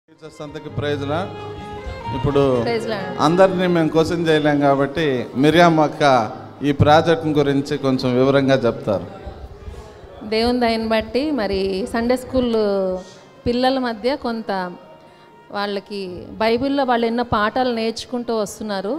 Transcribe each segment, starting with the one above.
Teachers అంతకి ప్రైజ్లా ఇప్పుడు praise lord. అందరినీ మేము క్వశ్చన్ చేయలేం కాబట్టి మిరియామ్ అక్క ఈ ప్రాజెక్ట్ గురించి కొంచెం వివరంగా చెప్తారు దేవుని దయని బట్టి మరి సండే స్కూల్ పిల్లల మధ్య కొంత వాళ్ళకి బైబిల్లో వాళ్ళు ఎన్నో పాఠాలు నేర్చుకుంటూ వస్తున్నారు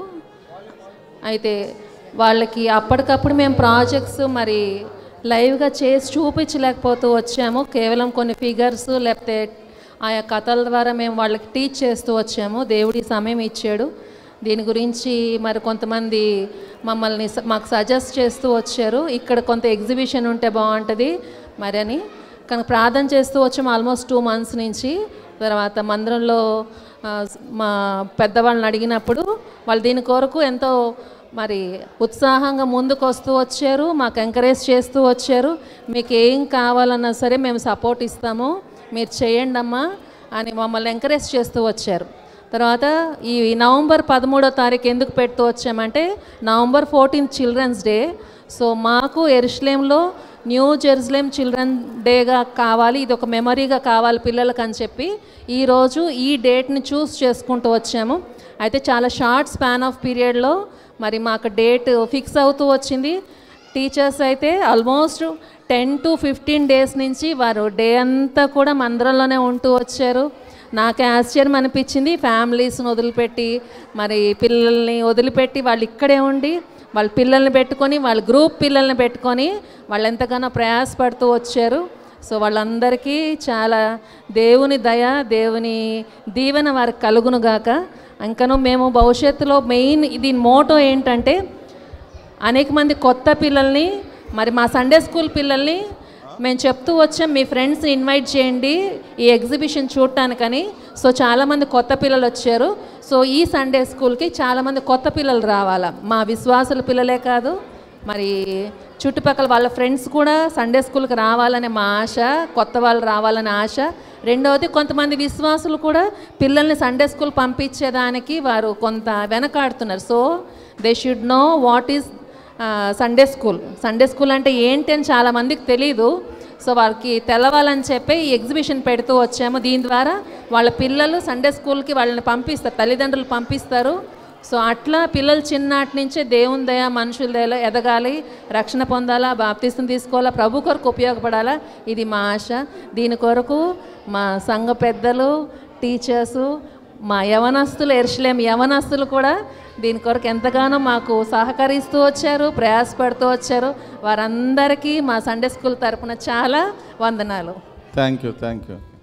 అయితే వాళ్ళకి అప్పటికప్పుడు మేము ప్రాజెక్ట్స్ మరి లైవ్గా చేసి చూపించలేకపోతూ వచ్చాము కేవలం కొన్ని ఫిగర్స్ లేకపోతే ఆయా కథల ద్వారా మేము వాళ్ళకి టీచ్ చేస్తూ వచ్చాము దేవుడి సమయం ఇచ్చాడు దీని గురించి మరి కొంతమంది మమ్మల్ని స- మాకు సజెస్ట్ చేస్తూ వచ్చారు ఇక్కడ కొంత ఎగ్జిబిషన్ ఉంటే బాగుంటుంది మరి అని కానీ ప్రార్థన చేస్తూ వచ్చాము ఆల్మోస్ట్ టూ మంత్స్ నుంచి తర్వాత మందిరంలో ఆ, మా పెద్దవాళ్ళని అడిగినప్పుడు వాళ్ళు దీని కొరకు ఎంతో మరి ఉత్సాహంగా ముందుకు వస్తూ వచ్చారు మాకు ఎంకరేజ్ చేస్తూ వచ్చారు మీకు ఏం కావాలన్నా సరే మేము సపోర్ట్ ఇస్తాము మీరు చేయండి అమ్మా అని మమ్మల్ని ఎంకరేజ్ చేస్తూ వచ్చారు తర్వాత ఈ నవంబర్ పదమూడో తారీఖు ఎందుకు పెడుతూ వచ్చామంటే November fourteenth children's day so మాకు ఎరుషలేంలో న్యూ జెరూసలేం చిల్డ్రన్ డేగా కావాలి ఇది ఒక మెమరీగా కావాలి పిల్లలకు అని చెప్పి ఈరోజు ఈ డేట్ని చూస్ చేసుకుంటూ వచ్చాము అయితే చాలా షార్ట్ స్పాన్ ఆఫ్ పీరియడ్లో మరి మాకు డేట్ ఫిక్స్ అవుతూ వచ్చింది టీచర్స్ అయితే almost ten to fifteen days నుంచి వారు డే అంతా కూడా మందిరంలోనే ఉంటూ వచ్చారు నాకే ఆశ్చర్యం అనిపించింది ఫ్యామిలీస్ని వదిలిపెట్టి మరి పిల్లల్ని వదిలిపెట్టి వాళ్ళు ఇక్కడే ఉండి వాళ్ళ పిల్లల్ని పెట్టుకొని వాళ్ళ గ్రూప్ పిల్లల్ని పెట్టుకొని వాళ్ళు ఎంతగానో ప్రయాసపడుతూ వచ్చారు సో వాళ్ళందరికీ చాలా దేవుని దయ దేవుని దీవెన వారికి కలుగునుగాక ఇంకను మేము భవిష్యత్తులో మెయిన్ దీని మోటో ఏంటంటే అనేక మంది కొత్త పిల్లల్ని మరి మా సండే స్కూల్ పిల్లల్ని మేము చెప్తూ వచ్చాం మీ ఫ్రెండ్స్ని ఇన్వైట్ చేయండి ఈ ఎగ్జిబిషన్ చూడటానికని సో చాలామంది కొత్త పిల్లలు వచ్చారు సో ఈ సండే స్కూల్కి చాలామంది కొత్త పిల్లలు రావాలా మా విశ్వాసుల పిల్లలే కాదు మరి చుట్టుపక్కల వాళ్ళ ఫ్రెండ్స్ కూడా సండే స్కూల్కి రావాలనే మా ఆశ కొత్త వాళ్ళు రావాలనే ఆశ రెండవది కొంతమంది విశ్వాసులు కూడా పిల్లల్ని సండే స్కూల్ పంపించేదానికి వారు కొంత వెనకాడుతున్నారు so they should know what is Sunday school Sunday school అంటే ఏంటి అని చాలామందికి తెలీదు సో వాళ్ళకి తెలవాలని చెప్పి ఈ ఎగ్జిబిషన్ పెడుతూ వచ్చాము దీని ద్వారా వాళ్ళ పిల్లలు సండే స్కూల్కి వాళ్ళని పంపిస్తారు తల్లిదండ్రులు పంపిస్తారు సో అట్లా పిల్లలు చిన్నటి నుంచే దేవుని దయ మనుషుల దయలో ఎదగాలి రక్షణ పొందాలా బాప్తీసం తీసుకోవాలా ప్రభు కొరకు ఉపయోగపడాలా ఇది మా ఆశ దీని కొరకు మా సంఘ పెద్దలు టీచర్సు మా యవనస్తులు ఎరుసలేం యవనస్తులు కూడా దీని కొరకు ఎంతగానో మాకు సహకరిస్తూ వచ్చారు ప్రయాసపడుతూ వచ్చారు వారందరికీ మా సండే స్కూల్ తరపున చాలా వందనాలు థ్యాంక్ యూ థ్యాంక్ యూ